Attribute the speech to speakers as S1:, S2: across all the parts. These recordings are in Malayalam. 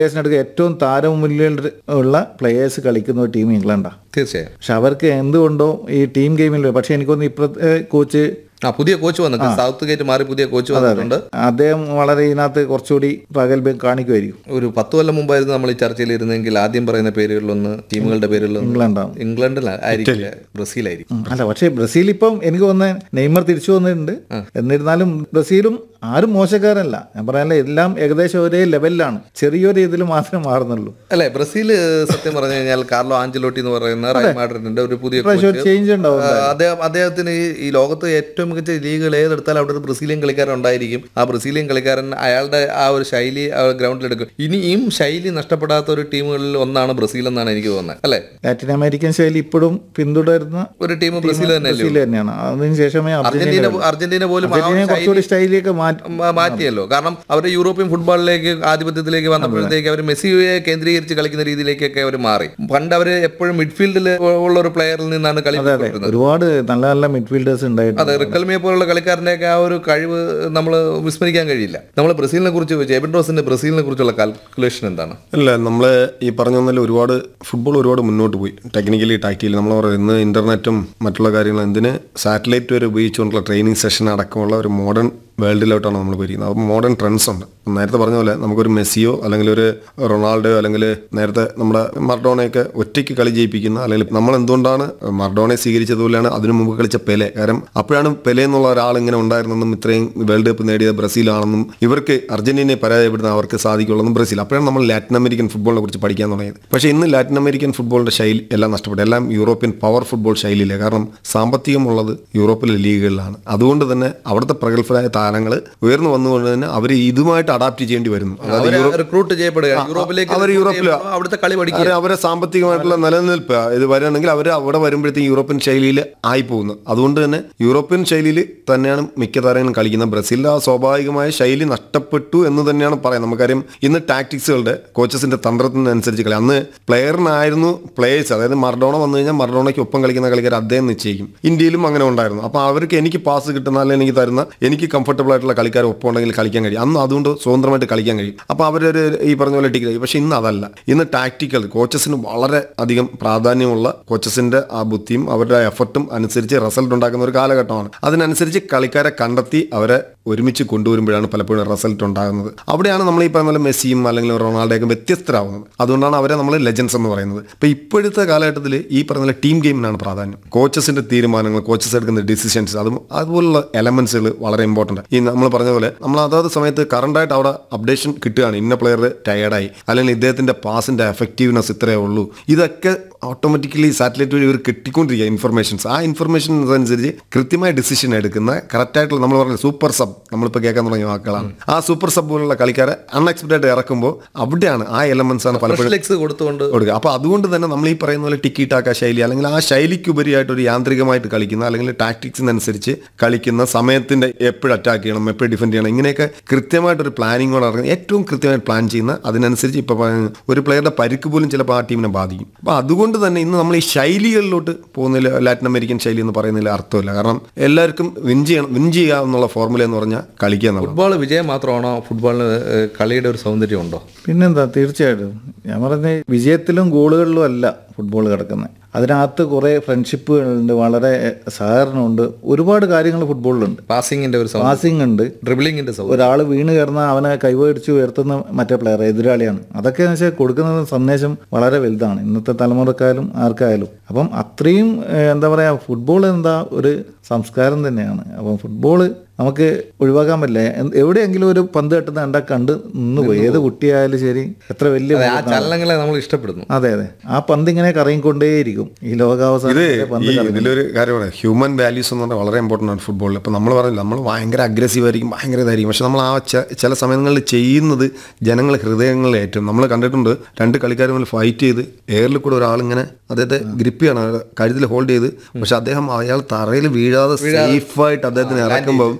S1: പ്ലേയേഴ്സിനടുക്ക് ഏറ്റവും താരമുല്യം ഉള്ള പ്ലേയേഴ്സ് കളിക്കുന്ന ഒരു ടീം ഇംഗ്ലണ്ടാണ്
S2: തീർച്ചയായും
S1: പക്ഷെ അവർക്ക് എന്തുകൊണ്ടോ ഈ ടീം ഗെയിമിൽ പക്ഷെ എനിക്കൊന്ന് ഇപ്പോഴത്തെ കോച്ച്
S2: ആ പുതിയ കോച്ച് വന്നിട്ട് സൗത്ത് ഗേറ്റ് മാറി പുതിയ കോച്ച് വന്നിട്ടുണ്ട്
S1: അദ്ദേഹം വളരെ ഇതിനകത്ത് കുറച്ചുകൂടി പ്രഗത്ഭം കാണിക്കുമായിരിക്കും
S2: ഒരു പത്ത് കൊല്ലം മുമ്പായിരുന്നു നമ്മൾ ഈ ചർച്ചയിൽ ഇരുന്നെങ്കിൽ ആദ്യം പറയുന്ന പേരുകളിലൊന്ന് ടീമുകളുടെ പേരുകളിലൊന്ന്
S1: ഇംഗ്ലണ്ടാണ്
S2: ഇംഗ്ലണ്ടിലായിരിക്കില്ല ബ്രസീലായിരിക്കും
S1: ഉം. അല്ല പക്ഷേ ബ്രസീൽ ഇപ്പം എനിക്ക് തോന്നുന്നത് നെയ്മർ തിരിച്ചു വന്നിട്ടുണ്ട് എന്നിരുന്നാലും ബ്രസീലും ആരും മോശക്കാരല്ല ഞാൻ പറയാനല്ല എല്ലാം ഏകദേശം ഒരേ ലെവലിലാണ് ചെറിയൊരു ഇതിൽ മാത്രമേ മാറുന്നുള്ളൂ
S2: അല്ലെ ബ്രസീൽ സത്യം പറഞ്ഞു കഴിഞ്ഞാൽ കാർലോ ആഞ്ചലോട്ടി എന്ന് പറയുന്ന റയൽ മാഡ്രിഡിന്റെ ഒരു പുതിയ
S1: പക്ഷെ
S2: കോച്ച്
S1: ഒരു ചേഞ്ച് ഉണ്ടാവും
S2: ആ, അദ്ദേഹം അദ്ദേഹത്തിന് ഈ- ഈ ലോകത്ത് ഏറ്റവും മികച്ച ലീഗുകൾ ഏതെടുത്താലും അവിടെ ഒരു ബ്രസീലിയൻ കളിക്കാരൻ ഉണ്ടായിരിക്കും ആ ബ്രസീലിയൻ കളിക്കാരൻ അയാളുടെ ആ ഒരു ശൈലി ആ ഗ്രൗണ്ടിൽ എടുക്കും ഇനിയും ശൈലി നഷ്ടപ്പെടാത്ത ഒരു ടീമുകളിൽ ഒന്നാണ് ബ്രസീൽ എന്നാണ് എനിക്ക് തോന്നുന്നത് അല്ലെ
S1: ലാറ്റിൻ അമേരിക്കൻ ശൈലി ഇപ്പോഴും പിന്തുടരുന്ന
S2: ഒരു ടീം ബ്രസീൽ തന്നെ
S1: ബ്രസീൽ തന്നെയാണ് അതിന് ശേഷമേ അർജന്റീന
S2: അർജന്റീന അർജന്റീന പോലും ആ ഒരു
S1: അർജന്റീന
S2: ശൈലി
S1: കുറച്ചുകൂടി സ്റ്റൈലിലേക്ക് മാറ്റി
S2: മ- മാറ്റിയല്ലോ കാരണം അവർ യൂറോപ്യൻ ഫുട്ബോളിലേക്ക് ആധിപത്യത്തിലേക്ക് വന്നപ്പോഴത്തേക്ക് അവർ മെസ്സിയെ കേന്ദ്രീകരിച്ച് കളിക്കുന്ന രീതിയിലേക്കൊക്കെ അവർ മാറി പണ്ട് അവർ എപ്പോഴും മിഡ്ഫീൽഡിൽ ഉള്ള ഒരു പ്ലെയറിൽ നിന്നാണ് കളി പോയിക്കൊണ്ടിരുന്നത്.
S1: ഒരുപാട് നല്ല നല്ല മിഡ്ഫീൽഡേഴ്സ് ഉണ്ടായിട്ടുണ്ട്
S2: അതെ റിക്കൽമിയെ പോലുള്ള കളിക്കാരൻ്റെയൊക്കെ ആ ഒരു കഴിവ് നമ്മൾ വിസ്മരിക്കാൻ കഴിയില്ല നമ്മൾ ബ്രസീലിനെ കുറിച്ച് ചോദിച്ചു എബിൻ റോസിന്റെ ബ്രസീലിനെ കുറിച്ചുള്ള കാൽക്കുലേഷൻ എന്താണ്
S3: അല്ല നമ്മൾ ഈ പറഞ്ഞ പോലെ ഒരുപാട് ഫുട്ബോൾ ഒരുപാട് മുന്നോട്ട് പോയി ടെക്നിക്കലി ടാക്റ്റിക്കലി നമ്മൾ പറയുന്നത് ഇന്ന് ഇന്റർനെറ്റും മറ്റുള്ള കാര്യങ്ങളും എന്തിന് സാറ്റലൈറ്റ് വരെ ഉപയോഗിച്ചുകൊണ്ടുള്ള ട്രെയിനിങ് സെഷൻ അടക്കമുള്ള ഒരു മോഡേൺ വേൾഡിലോട്ടാണ് നമ്മൾ പോയിരിക്കുന്നത് അപ്പോൾ മോഡേൺ ട്രെൻഡ്സ് ഉണ്ട് നേരത്തെ പറഞ്ഞ പോലെ നമുക്കൊരു മെസ്സിയോ അല്ലെങ്കിൽ ഒരു റൊണാൾഡോ അല്ലെങ്കിൽ നേരത്തെ നമ്മുടെ മർഡോണയൊക്കെ ഒറ്റയ്ക്ക് കളി ജയിപ്പിക്കുന്ന അല്ലെങ്കിൽ നമ്മൾ എന്തുകൊണ്ടാണ് മർഡോണയെ സ്വീകരിച്ചതുപോലെയാണ് അതിനു മുമ്പ് കളിച്ച പെലെ കാരണം അപ്പോഴാണ് പെലെ എന്നുള്ള ഒരാൾ ഇങ്ങനെ ഉണ്ടായിരുന്നെന്നും ഇത്രയും വേൾഡ് കപ്പ് നേടിയത് ബ്രസീലാണെന്നും ഇവർക്ക് അർജന്റീനയെ പരാജയപ്പെടുന്ന അവർക്ക് സാധിക്കുള്ളൂ ബ്രസീൽ അപ്പോഴാണ് നമ്മൾ ലാറ്റിൻ അമേരിക്കൻ ഫുട്ബോളിനെ കുറിച്ച് പഠിക്കാൻ തുടങ്ങിയത് പക്ഷേ ഇന്ന് ലാറ്റിൻ അമേരിക്കൻ ഫുട്ബോളിന്റെ ശൈലി എല്ലാം നഷ്ടപ്പെട്ടു എല്ലാം യൂറോപ്യൻ പവർ ഫുട്ബോൾ ശൈലിയില്ല കാരണം സാമ്പത്തികമുള്ളത് യൂറോപ്പിലെ ലീഗുകളിലാണ് അതുകൊണ്ട് തന്നെ അവിടുത്തെ പ്രഗത്ഭരായ താരങ്ങൾ ഉയർന്നു വന്നുകൊണ്ട് തന്നെ അവർ ഇതുമായിട്ട് അഡാപ്റ്റ് ചെയ്യേണ്ടി വരുന്നു അതായത്
S2: അവർ റിക്രൂട്ട് ചെയ്യപ്പെടുക യൂറോപ്പിലേക്ക്
S3: അവർ
S2: recruit
S3: യൂറോപ്പിൽ
S2: ചെയ്യുമ്പോൾ അവിടുത്തെ കളി പഠിക്കുക
S3: അവരെ അവരെ സാമ്പത്തികമായിട്ടുള്ള നിലനിൽപ്പ് ഇത് വരികയാണെങ്കിൽ അവർ അവിടെ വരുമ്പോഴത്തേക്കും യൂറോപ്യൻ ശൈലിയിൽ ആയി പോകുന്നു അതുകൊണ്ട് തന്നെ യൂറോപ്യൻ ശൈലിയിൽ തന്നെയാണ് മിക്ക താരങ്ങളും കളിക്കുന്നത് ബ്രസീലിൽ ആ സ്വാഭാവികമായ ശൈലി നഷ്ടപ്പെട്ടു എന്ന് തന്നെയാണ് പറയാം നമുക്കറിയാം ഇന്ന് ടാക്ടിക്സുകളുടെ കോച്ചസിന്റെ തന്ത്രത്തിനനുസരിച്ച് കളി അന്ന് പ്ലെയറിനായിരുന്നു പ്ലേയേഴ്സ് അതായത് മർഡോണ വന്നു കഴിഞ്ഞാൽ മർഡോണയ്ക്ക് ഒപ്പം കളിക്കുന്ന കളിക്കാർ അദ്ദേഹം നിശ്ചയിക്കും ഇന്ത്യയിലും അങ്ങനെ ഉണ്ടായിരുന്നു അപ്പോൾ അവർക്ക് എനിക്ക് പാസ് കിട്ടുന്ന അല്ലെങ്കിൽ എനിക്ക് തരുന്ന എനിക്ക് കംഫർട്ടബിൾ ആയിട്ടുള്ള കളിക്കാർ ഒപ്പം ഉണ്ടെങ്കിൽ കളിക്കാൻ കഴിയും അന്ന് അതുകൊണ്ട് സ്വതന്ത്രമായിട്ട് കളിക്കാൻ കഴിയും അപ്പോൾ അവരൊരു ഈ പറഞ്ഞ പോലെ ടിക്കറ്റ് പക്ഷെ ഇന്ന് അതല്ല ഇന്ന് ടാക്ടിക്കൽ കോച്ചസിന് വളരെ അധികം പ്രാധാന്യമുള്ള കോച്ചസിന്റെ ആ ബുദ്ധിയും അവരുടെ എഫർട്ടും അനുസരിച്ച് റിസൾട്ട് ഉണ്ടാക്കുന്ന ഒരു കാലഘട്ടമാണ് അതിനനുസരിച്ച് കളിക്കാരെ കണ്ടെത്തി അവരെ ഒരുമിച്ച് കൊണ്ടുവരുമ്പോഴാണ് പലപ്പോഴും റിസൾട്ട് ഉണ്ടാകുന്നത് അവിടെയാണ് നമ്മൾ ഈ പറഞ്ഞ പോലെ മെസ്സിയും അല്ലെങ്കിൽ റൊണാൾഡോയൊക്കെ വ്യത്യസ്തരാകുന്നത് അതുകൊണ്ടാണ് അവരെ നമ്മൾ ലെജൻസ് എന്ന് പറയുന്നത് ഇപ്പൊ ഇപ്പോഴത്തെ കാലഘട്ടത്തിൽ ഈ പറഞ്ഞ പോലെ ടീം ഗെയിമിനാണ് പ്രാധാന്യം കോച്ചസിന്റെ തീരുമാനങ്ങൾ കോച്ചസ് എടുക്കുന്ന ഡിസിഷൻസ് അതും അതുപോലുള്ള എലമെന്റ്സുകൾ വളരെ ഇമ്പോർട്ടൻ്റ് ഈ നമ്മൾ പറഞ്ഞ പോലെ നമ്മൾ അതാത് സമയത്ത് കറണ്ടായിട്ട് അവിടെ അപ്ഡേഷൻ കിട്ടുകയാണ് ഇന്ന പ്ലെയർ ടയർഡായി അല്ലെങ്കിൽ ഇദ്ദേഹത്തിന്റെ പാസിന്റെ എഫക്റ്റീവ്നെസ് ഇത്രയേ ഉള്ളൂ ഇതൊക്കെ ഓട്ടോമാറ്റിക്കലി സാറ്റലൈറ്റ് വഴി ഇവർ കിട്ടിക്കൊണ്ടിരിക്കുക ഇൻഫർമേഷൻസ് ആ ഇൻഫർമേഷൻ അനുസരിച്ച് കൃത്യമായ ഡിസിഷൻ എടുക്കുന്ന കറക്റ്റായിട്ടുള്ള നമ്മൾ പറഞ്ഞ സൂപ്പർ സബ് നമ്മളിപ്പോൾ കേൾക്കാൻ തുടങ്ങിയ വാക്കുകളാണ് ആ സൂപ്പർ സബ് പോലുള്ള കളിക്കാരെ അൺഎക്സ്പെക്ടഡ് ആയിട്ട് ഇറക്കുമ്പോൾ അവിടെയാണ് ആ എലമെന്റ്സ് ആണ് പലപ്പോഴും
S2: ഫ്ലെക്സ് കൊടുത്തുകൊണ്ട്
S3: കൊടുക്കുക അപ്പോൾ അതുകൊണ്ട് തന്നെ നമ്മൾ ഈ പറയുന്ന പോലെ ടിക്കി ടാക്ക ശൈലി അല്ലെങ്കിൽ ആ ശൈലിക്ക് ഉപരിയായിട്ട് ഒരു യാന്ത്രികമായിട്ട് കളിക്കുന്ന അല്ലെങ്കിൽ ടാക്ടിക്സിനനുസരിച്ച് കളിക്കുന്ന സമയത്തിന്റെ എപ്പോഴും അറ്റാക്ക് ചെയ്യണം എപ്പോഴും ഡിഫെൻഡ് ചെയ്യണം ഇങ്ങനെയൊക്കെ കൃത്യമായിട്ട് ഒരു പ്ലാനിങ്ങോടെ ഇറങ്ങി ഏറ്റവും കൃത്യമായിട്ട് പ്ലാൻ ചെയ്യുന്ന അതിനനുസരിച്ച് ഇപ്പോൾ പറയുന്ന ഒരു പ്ലെയറുടെ പരിക്ക് പോലും ചിലപ്പോൾ ആ ടീമിനെ ബാധിക്കും അപ്പോൾ അതുകൊണ്ട് തന്നെ ഇന്ന് നമ്മൾ ഈ ശൈലികളിലോട്ട് പോകുന്നതിൽ ലാറ്റിൻ അമേരിക്കൻ ശൈലി എന്ന് പറയുന്നതിൽ അർത്ഥമില്ല കാരണം എല്ലാവർക്കും വിൻ ചെയ്യണം വിൻ ചെയ്യുക എന്നുള്ള ഫോർമുല എന്ന് പറഞ്ഞാൽ കളിക്കുക എന്നുള്ളത്
S2: ഫുട്ബോൾ വിജയം മാത്രമാണോ ഫുട്ബോളിന് ഏഹ്, കളിയുടെ ഒരു സൗന്ദര്യം ഉണ്ടോ
S1: പിന്നെന്താ തീർച്ചയായിട്ടും ഞാൻ പറഞ്ഞ വിജയത്തിലും ഗോളുകളിലും അല്ല ഫുട്ബോൾ കിടക്കുന്നത് അതിനകത്ത് കുറേ ഫ്രണ്ട്ഷിപ്പുകളുണ്ട് വളരെ സഹകരണമുണ്ട് ഒരുപാട് കാര്യങ്ങൾ ഫുട്ബോളിലുണ്ട്
S2: പാസിങ്ങിന്റെ ഒരു സൗന്ദര്യം
S1: പാസിംഗ് ഉണ്ട്
S2: ഡ്രിബിളിങ്ങിന്റെ സൗന്ദര്യം
S1: ഒരാൾ വീണ് കിടന്ന അവനെ കൈവടിച്ച് ഉയർത്തുന്ന മറ്റേ പ്ലെയർ എതിരാളിയാണ് അതൊക്കെ എന്ന് വെച്ചാൽ കൊടുക്കുന്ന സന്ദേശം വളരെ വലുതാണ് ഇന്നത്തെ തലമുറക്കായാലും ആർക്കായാലും അപ്പം അത്രയും ഏഹ്, എന്താ പറയുക ഫുട്ബോൾ എന്താ ഒരു സംസ്കാരം തന്നെയാണ് അപ്പം ഫുട്ബോൾ നമുക്ക് ഒഴിവാക്കാൻ പറ്റില്ല എന്ത്- എവിടെയെങ്കിലും ഒരു പന്ത് കെട്ടുന്ന കണ്ടാ കണ്ട് നിന്ന് പോയി ഏത് കുട്ടിയായാലും ശരി എത്ര വലിയ
S2: ആ ചലനങ്ങളെ നമ്മൾ ഇഷ്ടപ്പെടുന്നു
S1: അതെ അതെ ആ പന്ത് ഇങ്ങനെ കറങ്ങിക്കൊണ്ടേയിരിക്കും ഈ ലോകാവസാനം വരെ പന്ത്
S3: ഈ
S1: കറങ്ങും
S3: ഇതിലൊരു കാര്യം പറയാം ഹ്യൂമൻ വാല്യൂസ് എന്ന് പറഞ്ഞാൽ വളരെ ഇമ്പോർട്ടൻ്റ് ആണ് ഫുട്ബോളിൽ ഇപ്പം നമ്മൾ പറഞ്ഞില്ല നമ്മൾ ഭയങ്കര അഗ്രസീവ് ആയിരിക്കും ഭയങ്കര ഇതായിരിക്കും പക്ഷെ നമ്മൾ ആ ചെ- ചില സമയങ്ങളിൽ ചെയ്യുന്നത് ജനങ്ങൾ ഹൃദയങ്ങളിൽ ഏറ്റവും നമ്മൾ കണ്ടിട്ടുണ്ട് രണ്ട് കളിക്കാർ തമ്മിൽ ഫൈറ്റ് ചെയ്ത് എയറിൽ കൂടെ ഒരാളിങ്ങനെ അദ്ദേഹത്തെ ഗ്രിപ്പ് ചെയ്യണം കഴുത്തിൽ ഹോൾഡ് ചെയ്ത് പക്ഷെ അദ്ദേഹം അയാൾ തറയിൽ വീഴാതെ സേഫായിട്ട് അദ്ദേഹത്തിന് ഇറക്കുമ്പോൾ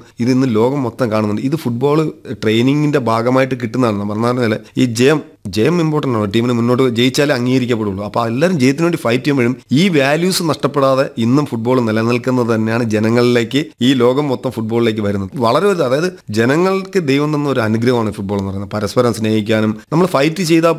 S3: ഇത് ഇന്ന് ലോകം മൊത്തം കാണുന്നുണ്ട് ഇത് ഫുട്ബോൾ ട്രെയിനിങ്ങിന്റെ ഭാഗമായിട്ട് കിട്ടുന്നതാണ് പറഞ്ഞാൽ ഈ ജയം ജയം ഇമ്പോർട്ടൻ്റ് ആണ് ടീമിന് മുന്നോട്ട് ജയിച്ചാലേ അംഗീകരിക്കപ്പെടുള്ളൂ അപ്പോൾ എല്ലാവരും ജയത്തിന് വേണ്ടി ഫൈറ്റ് ചെയ്യുമ്പോഴും ഈ വാല്യൂസ് നഷ്ടപ്പെടാതെ ഇന്നും ഫുട്ബോൾ നിലനിൽക്കുന്നത് തന്നെയാണ് ജനങ്ങളിലേക്ക് ഈ ലോകം മൊത്തം ഫുട്ബോളിലേക്ക് വരുന്നത് വളരെ വലുത് അതായത് ജനങ്ങൾക്ക് ദൈവം തന്ന ഒരു അനുഗ്രഹമാണ് ഫുട്ബോൾ എന്ന് പറയുന്നത് പരസ്പരം സ്നേഹിക്കാനും നമ്മൾ ഫൈറ്റ് ചെയ്താൽ